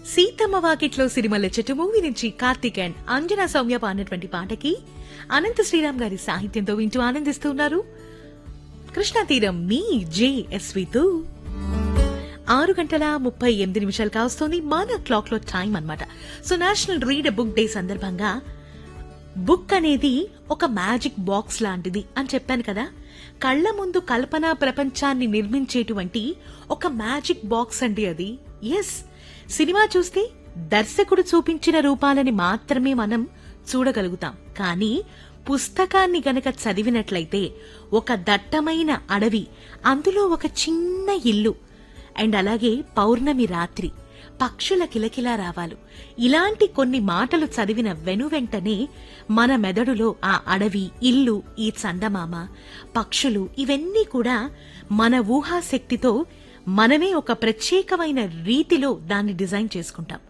సీతమ్మ వాకిట్లో సిరిమల్ల చెట్టు మూవీ నుంచి కార్తీక్ అండ్ అంజనా సౌమ్య పాడినటువంటి పాటకి అనంత శ్రీరామ్ గారి సాహిత్యంతో వింటూ ఆనందిస్తూ ఉన్నారు కృష్ణా తీరం మీ జేఎస్వితో ఆరు గంటల ముప్పై ఎనిమిది నిమిషాలు కావస్తోంది మన క్లాక్ లో టైం అన్నమాట so national read book day సందర్భంగా బుక్ అనేది ఒక మ్యాజిక్ బాక్స్ లాంటిది అని చెప్పాను కదా కళ్ల ముందు కల్పనా ప్రపంచాన్ని నిర్మించేటువంటి ఒక మ్యాజిక్ బాక్స్ అండి అది ఎస్ సినిమా చూస్తే దర్శకుడు చూపించిన రూపాలని మాత్రమే మనం చూడగలుగుతాం కానీ పుస్తకాన్ని గనక చదివినట్లయితే ఒక దట్టమైన అడవి అందులో ఒక చిన్న ఇల్లు అండ్ అలాగే పౌర్ణమి రాత్రి పక్షుల కిలకిలా రావాలు ఇలాంటి కొన్ని మాటలు చదివిన వెనువెంటనే మన మెదడులో ఆ అడవి ఇల్లు ఈ చందమామ పక్షులు ఇవన్నీ కూడా మన ఊహాశక్తితో మనమే ఒక ప్రత్యేకమైన రీతిలో దాన్ని డిజైన్ చేసుకుంటాం